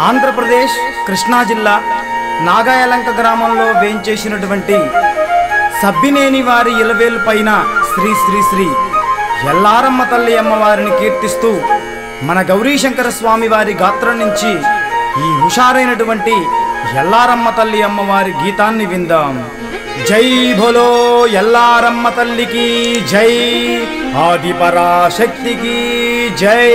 ఆంధ్రప్రదేశ్ కృష్ణా జిల్లా నాగాయలంక గ్రామంలో వేంచేసినటువంటి సబ్బినేని వారి ఇలవేలు పైన శ్రీ శ్రీ శ్రీ ఎల్లారమ్మ తల్లి అమ్మవారిని కీర్తిస్తూ మన గౌరీశంకర స్వామి వారి గాత్రం నుంచి ఈ హుషారైనటువంటి ఎల్లారమ్మ తల్లి అమ్మవారి గీతాన్ని విందాం జై భోలో ఎల్లారమ్మ తల్లికి జై ఆది పరాశక్తికి జై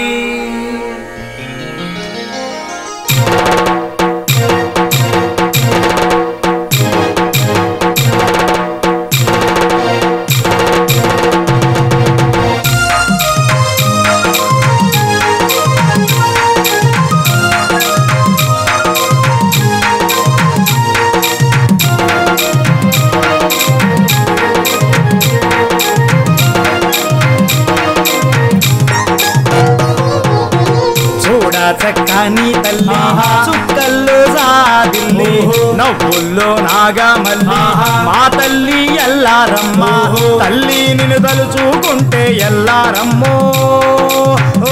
చూడ చక్కని తల్లి చుక్కల్లో సాదిల్లి నవ్వుల్లో నాగమల్లి మా తల్లి ఎల్లారమ్మ తల్లి నిన్ను తలుచుకుంటే ఎల్లారమ్మో ఓ,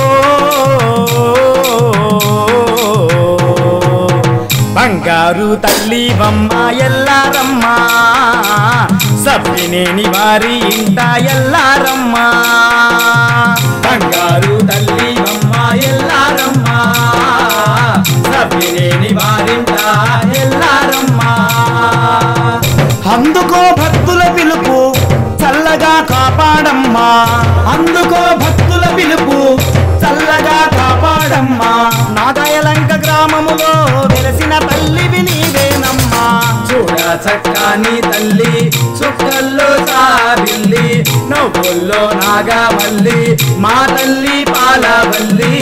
బంగారు తల్లి బొమ్మ ఎల్లారమ్మ సబ్బినేని వారి ఇంట ఎల్లారమ్మ బంగారు తల్లి బొమ్మ ఎల్లారమ్మ సబ్బినేని వారింట ఎల్లారమ్మ అందుకో భక్తుల పిలుపు చల్లగా కాపాడమ్మా అందుకో భక్తుల పిలుపు చల్లగా కాపాడమ్మా నాగాయలంక గ్రామములో వెలసిన తల్లివి నీవేనమ్మా చూడ చక్కని తల్లి చుక్కల్లో సాబిల్లి నవ్వుల్లో నాగవల్లి మా తల్లి పాలవల్లి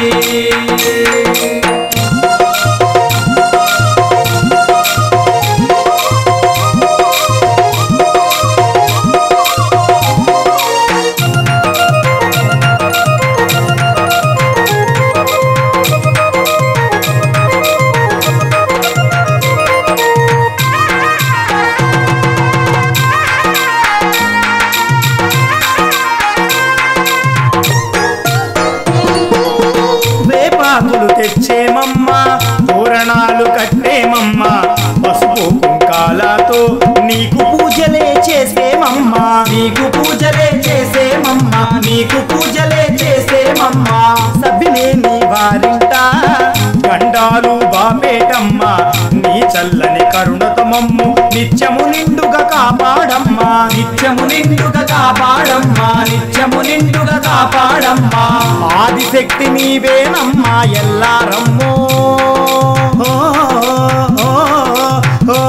వేపాకులు తెచ్చేమమ్మా తోరణాలు కట్టేమమ్మా పసుపు కుంకాలతో నీకు పూజలే చేసేమమ్మా నీకు పూజలే చేసేమమ్మా నీకు పూజలే చేసేమమ్మా సభ్యులేని వారింట గండాలు బాపేటమ్మా నీ చల్లని కరుణతో మమ్ము నిత్యము నిండుగా కాపాడమ్మా నిత్యము నిండుగా కాపాడమ్మా నిత్యము నిండుగా కాపాడమ్మా ఆదిశక్తి నీవేనమ్మా ఎల్లారమ్మో ఓ, ఓ, ఓ,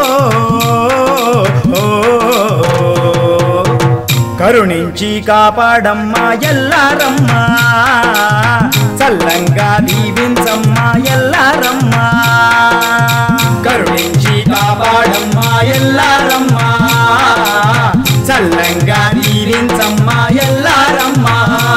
ఓ, ఓ. కరుణించి కాపాడమ్మా ఎల్లారమ్మా చల్లంగా దీవించమ్మా ఎల్లారమ్మా కరుణించి కాపాడమ్మా ఎల్లారమ్మా చల్లంగా దీవించమ్మా ఎల్లారమ్మా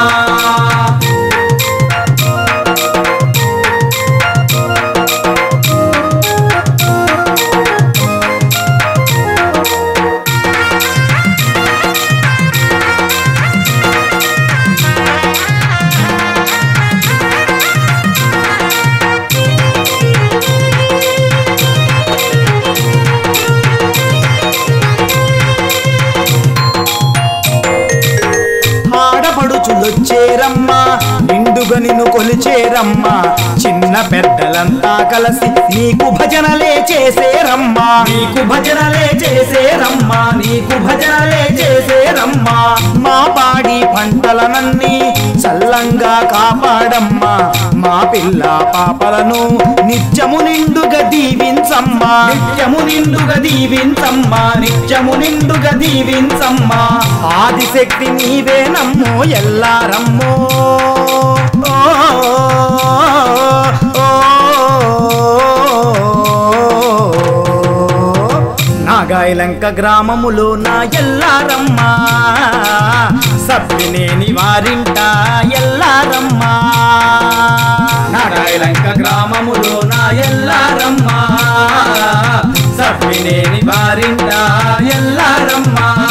ఆడపడుచులొచ్చేరమ్మా నిండుగా నిన్ను కొలిచేరమ్మా చిన్న పెద్దలంతా కలిసి నీకు భజనలే చేసేరమ్మా నీకు భజనలే చేసేరమ్మా నీకు భజనలే చేసేరమ్మా మా పాడి పంటలనన్నీ చల్లంగా కాపాడమ్మా మా పిల్ల పాపలను నిత్యము నిండుగా దీవించమ్మా నిత్యము నిండుగా దీవించమ్మా నిత్యము నిండుగా దీవించమ్మా ఆదిశక్తి నీవే నమ్మో ఎల్లారమ్మో ఓ, ఓ, నాగాయలంక గ్రామములో నా ఎల్లారమ్మా సభ్యునేని వారింట ఎల్లారమ్మా నాగాయలంక గ్రామములో నా ఎల్లారమ్మా సభ్యునేని వారింట ఎల్లారమ్మా